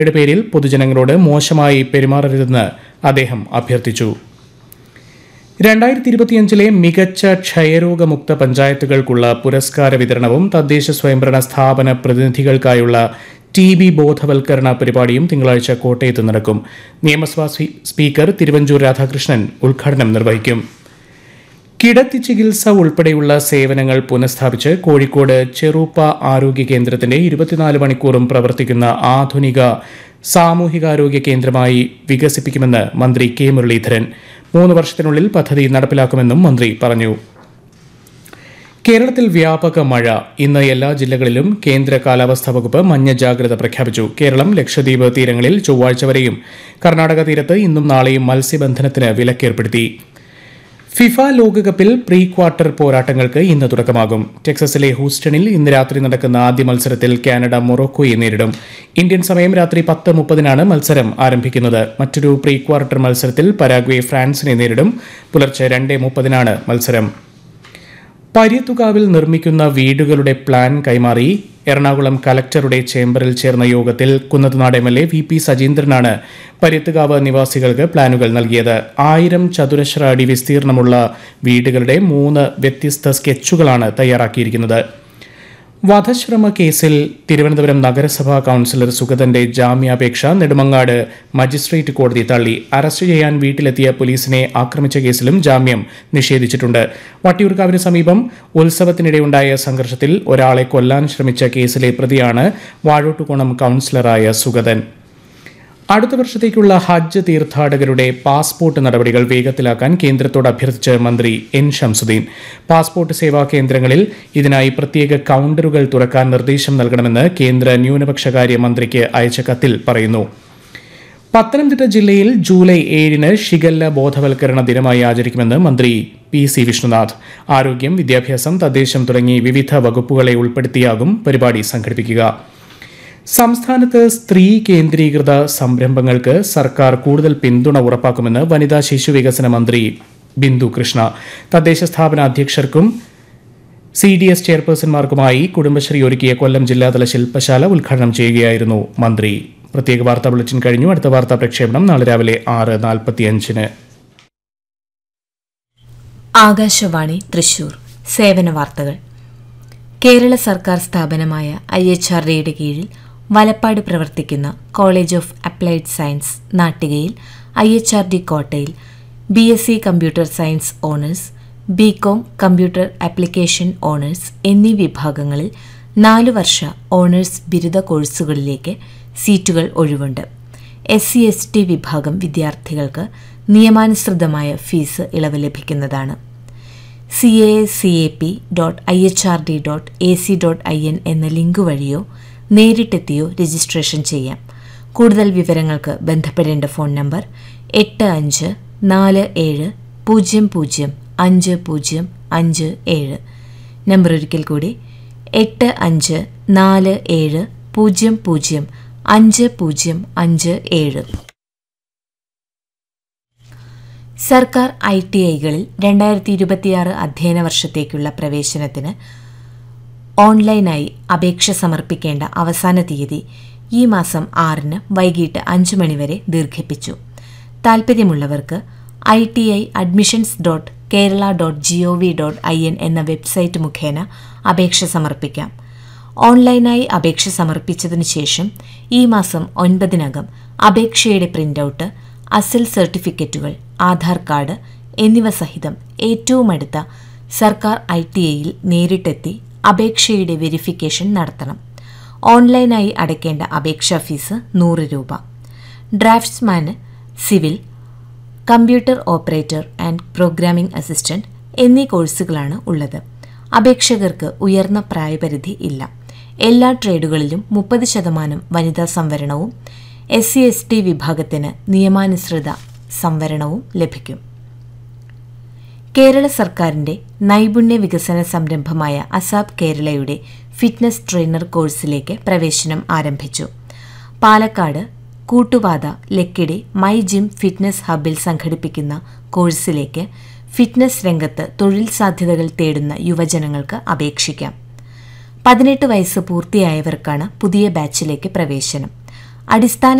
യുടെ പേരിൽ പൊതുജനങ്ങളോട് മോശമായി പെരുമാറരുതെന്ന് അദ്ദേഹം അഭ്യർത്ഥിച്ചു രണ്ടായിരത്തി ഇരുപത്തിയഞ്ചിലെ മികച്ച ക്ഷയരോഗമുക്ത പഞ്ചായത്തുകൾക്കുള്ള പുരസ്കാര വിതരണവും തദ്ദേശ സ്വയംഭരണ സ്ഥാപന പ്രതിനിധികൾക്കായുള്ള ടി ബി ബോധവൽക്കരണ പരിപാടിയും തിങ്കളാഴ്ച കോട്ടയത്ത് നടക്കും നിയമസഭാ സ്പീ- സ്പീക്കർ തിരുവഞ്ചൂർ രാധാകൃഷ്ണൻ ഉദ്ഘാടനം നിർവഹിക്കും കിടത്തി ചികിത്സ ഉൾപ്പെടെയുള്ള സേവനങ്ങൾ പുനഃസ്ഥാപിച്ച് കോഴിക്കോട് ചെറുപ്പ ആരോഗ്യ കേന്ദ്രത്തിന്റെ ഇരുപത്തിനാല് മണിക്കൂറും പ്രവർത്തിക്കുന്ന ആധുനിക സാമൂഹികാരോഗ്യ കേന്ദ്രമായി വികസിപ്പിക്കുമെന്ന് മന്ത്രി കെ മുരളീധരൻ മൂന്ന് വർഷത്തിനുള്ളിൽ പദ്ധതി നടപ്പിലാക്കുമെന്നും മന്ത്രി പറഞ്ഞു കേരളത്തിൽ വ്യാപക മഴ ഇന്ന് എല്ലാ ജില്ലകളിലും കേന്ദ്ര കാലാവസ്ഥാ വകുപ്പ് മഞ്ഞ ജാഗ്രത പ്രഖ്യാപിച്ചു കേരളം ലക്ഷദ്വീപ് തീരങ്ങളിൽ ചൊവ്വാഴ്ച വരെയും കർണാടക തീരത്ത് ഇന്നും നാളെയും മത്സ്യബന്ധനത്തിന് വിലക്കേർപ്പെടുത്തി ഫിഫ ലോകകപ്പിൽ പ്രീ ക്വാർട്ടർ പോരാട്ടങ്ങൾക്ക് ഇന്ന് തുടക്കമാകും ടെക്സസിലെ ഹൂസ്റ്റണിൽ ഇന്ന് രാത്രി നടക്കുന്ന ആദ്യ മത്സരത്തിൽ കാനഡ മൊറോക്കോയെ നേരിടും ഇന്ത്യൻ സമയം രാത്രി പത്ത് മുപ്പതിനാണ് മത്സരം ആരംഭിക്കുന്നത് മറ്റൊരു പ്രീ ക്വാർട്ടർ മത്സരത്തിൽ പരാഗ്വെ ഫ്രാൻസിനെ നേരിടും പുലർച്ചെ രണ്ട് മുപ്പതിനാണ് മത്സരം പര്യത്തുകാവിൽ നിർമ്മിക്കുന്ന വീടുകളുടെ പ്ലാൻ കൈമാറി എറണാകുളം കലക്ടറുടെ ചേംബറിൽ ചേർന്ന യോഗത്തിൽ Kunnathunad M L A V P സജീന്ദ്രനാണ് പര്യത്തുകാവ് നിവാസികൾക്ക് പ്ലാനുകൾ നൽകിയത് ആയിരം ചതുരശ്ര അടി വിസ്തീർണമുള്ള വീടുകളുടെ മൂന്ന് വ്യത്യസ്ത സ്കെച്ചുകളാണ് തയ്യാറാക്കിയിരിക്കുന്നത് വധശ്രമ കേസിൽ തിരുവനന്തപുരം നഗരസഭാ കൌൺസിലർ സുഗതന്റെ ജാമ്യാപേക്ഷ നെടുമങ്ങാട് മജിസ്ട്രേറ്റ് കോടതി തള്ളി അറസ്റ്റ് ചെയ്യാൻ വീട്ടിലെത്തിയ പോലീസിനെ ആക്രമിച്ച കേസിലും ജാമ്യം നിഷേധിച്ചിട്ടുണ്ട് വട്ടിയൂർക്കാവിന് സമീപം ഉത്സവത്തിനിടെയുണ്ടായ സംഘർഷത്തിൽ ഒരാളെ കൊല്ലാൻ ശ്രമിച്ച കേസിലെ പ്രതിയാണ് വാഴോട്ടുകോണം കൌൺസിലറായ സുഗതൻ അടുത്ത വർഷത്തേക്കുള്ള ഹജ്ജ് തീർത്ഥാടകരുടെ പാസ്പോർട്ട് നടപടികൾ വേഗത്തിലാക്കാൻ കേന്ദ്രത്തോട് അഭ്യർത്ഥിച്ച് മന്ത്രി എൻ ഷംസുദ്ദീൻ പാസ്പോർട്ട് സേവാ കേന്ദ്രങ്ങളിൽ ഇതിനായി പ്രത്യേക കൌണ്ടറുകൾ തുറക്കാൻ നിർദ്ദേശം നൽകണമെന്ന് കേന്ദ്ര ന്യൂനപക്ഷകാര്യ മന്ത്രിക്ക് അയച്ച കത്തിൽ പറയുന്നു പത്തനംതിട്ട ജില്ലയിൽ ജൂലൈ ഏഴിന് ഷിഗല്ല ബോധവൽക്കരണ ദിനമായി ആചരിക്കുമെന്ന് മന്ത്രി പി സി വിഷ്ണുനാഥ് ആരോഗ്യം വിദ്യാഭ്യാസം തദ്ദേശം തുടങ്ങി വിവിധ വകുപ്പുകളെ ഉൾപ്പെടുത്തിയാകും പരിപാടി സംഘടിപ്പിക്കുക സംസ്ഥാനത്ത് സ്ത്രീ കേന്ദ്രീകൃത സംരംഭങ്ങൾക്ക് സർക്കാർ കൂടുതൽ പിന്തുണ ഉറപ്പാക്കുമെന്ന് വനിതാ ശിശു വികസന മന്ത്രി ബിന്ദു കൃഷ്ണ തദ്ദേശ സ്ഥാപന അധ്യക്ഷർക്കും സി ഡി എസ് ചെയർപേഴ്സൺമാർക്കുമായി കുടുംബശ്രീ ഒരുക്കിയ കൊല്ലം ജില്ലാതല ശില്പശാല ഉദ്ഘാടനം ചെയ്യുകയായിരുന്നു മന്ത്രി പ്രത്യേക വാർത്താ ബുള്ളറ്റിൻ കഴിഞ്ഞു അടുത്ത വാർത്താ പ്രക്ഷേപണം നാളെ രാവിലെ ആറ് നാൽപ്പത്തിയഞ്ചിന് ആകാശവാണി തൃശൂർ സേവന വാർത്തകൾ കേരള സർക്കാർ സ്ഥാപനമായ ഐ എച്ച് ആർ ഡിയുടെ കീഴിൽ വലപ്പാട് പ്രവർത്തിക്കുന്ന കോളേജ് ഓഫ് അപ്ലൈഡ് സയൻസ് നാട്ടികയിൽ ഐ എച്ച് ആർ ഡി കോട്ടയിൽ B S C computer science honours B com computer application honours എന്നീ വിഭാഗങ്ങളിൽ നാല് വർഷ ഓണേഴ്സ് ബിരുദ കോഴ്സുകളിലേക്ക് സീറ്റുകൾ ഒഴിവുണ്ട് എസ് സി എസ് ടി വിഭാഗം വിദ്യാർത്ഥികൾക്ക് നിയമാനുസൃതമായ ഫീസ് ഇളവ് ലഭിക്കുന്നതാണ് C A C A P dot I H R D dot A C dot I N എന്ന ലിങ്ക് വഴിയോ നേരിട്ടെത്തിയോ രജിസ്ട്രേഷൻ ചെയ്യാം കൂടുതൽ വിവരങ്ങൾക്ക് ബന്ധപ്പെടേണ്ട ഫോൺ നമ്പർ എട്ട് അഞ്ച് നാല് ഏഴ് പൂജ്യം പൂജ്യം അഞ്ച് പൂജ്യം അഞ്ച് ഏഴ് നമ്പർ ഒരിക്കൽ കൂടി എട്ട് അഞ്ച് നാല് ഏഴ് പൂജ്യം പൂജ്യം അഞ്ച് പൂജ്യം അഞ്ച് ഏഴ് സർക്കാർ ഐ ടി ഐകളിൽ രണ്ടായിരത്തി ഇരുപത്തിയാറ് അധ്യയന വർഷത്തേക്കുള്ള പ്രവേശനത്തിന് ഓൺലൈനായി അപേക്ഷ സമർപ്പിക്കേണ്ട അവസാന തീയതി ഈ മാസം ആറിന് വൈകിട്ട് അഞ്ച് മണിവരെ ദീർഘിപ്പിച്ചു താൽപ്പര്യമുള്ളവർക്ക് I T I admissions dot Kerala dot G O V dot I N എന്ന വെബ്സൈറ്റ് മുഖേന അപേക്ഷ സമർപ്പിക്കാം ഓൺലൈനായി അപേക്ഷ സമർപ്പിച്ചതിനു ശേഷം ഈ മാസം ഒൻപതിനകം അപേക്ഷയുടെ പ്രിന്റൌട്ട് അസൽ സർട്ടിഫിക്കറ്റുകൾ ആധാർ കാർഡ് എന്നിവ സഹിതം ഏറ്റവും അടുത്ത സർക്കാർ ഐ ടി ഐയിൽ നേരിട്ടെത്തി അപേക്ഷയുടെ വെരിഫിക്കേഷൻ നടത്തണം ഓൺലൈനായി അടയ്ക്കേണ്ട അപേക്ഷാ ഫീസ് നൂറ് രൂപ ഡ്രാഫ്റ്റ്സ്മാന് civil computer operator and programming assistant എന്നീ കോഴ്സുകളാണ് ഉള്ളത് അപേക്ഷകർക്ക് ഉയർന്ന പ്രായപരിധി ഇല്ല എല്ലാ ട്രേഡുകളിലും മുപ്പത് ശതമാനം വനിതാ സംവരണവും എസ് സി എസ് ടി വിഭാഗത്തിന് നിയമാനുസൃത സംവരണവും ലഭിക്കും കേരള സർക്കാരിന്റെ നൈപുണ്യ വികസന സംരംഭമായ അസാബ് കേരളയുടെ ഫിറ്റ്നസ് ട്രെയിനർ കോഴ്സിലേക്ക് പ്രവേശനം ആരംഭിച്ചു Palakkad Koottupatha Lakkidi my gym fitness ഹബിൽ സംഘടിപ്പിക്കുന്ന കോഴ്സിലേക്ക് ഫിറ്റ്നസ് രംഗത്ത് തൊഴിൽ സാധ്യതകൾ തേടുന്ന യുവജനങ്ങൾക്ക് അപേക്ഷിക്കാം പതിനെട്ട് വയസ്സ് പൂർത്തിയായവർക്കാണ് പുതിയ ബാച്ചിലേക്ക് പ്രവേശനം അടിസ്ഥാന